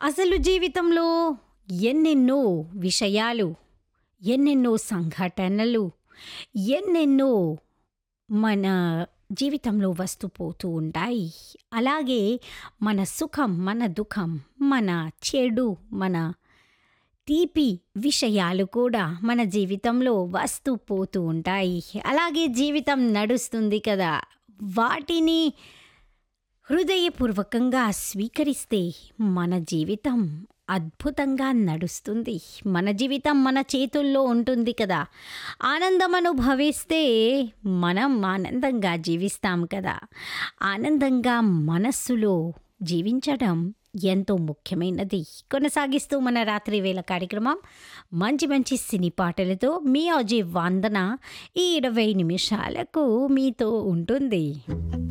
అసలు జీవితంలో ఎన్నెన్నో విషయాలు, ఎన్నెన్నో సంఘటనలు, ఎన్నెన్నో మన జీవితంలో వస్తూ పోతూ ఉంటాయి. అలాగే మన సుఖం, మన దుఃఖం, మన చెడు, మన తీపి విషయాలు కూడా మన జీవితంలో వస్తూ పోతూ ఉంటాయి. అలాగే జీవితం నడుస్తుంది కదా! వాటిని హృదయపూర్వకంగా స్వీకరిస్తే మన జీవితం అద్భుతంగా నడుస్తుంది. మన జీవితం మన చేతుల్లో ఉంటుంది కదా! ఆనందం అనుభవిస్తే మనం ఆనందంగా జీవిస్తాం కదా! ఆనందంగా మనస్సులో జీవించడం ఎంతో ముఖ్యమైనది. కొనసాగిస్తూ మన రాత్రి వేళ కార్యక్రమం మంచి మంచి సినీ పాటలతో మీ ఆర్‌జే వందన ఈ 20 నిమిషాలకు మీతో ఉంటుంది.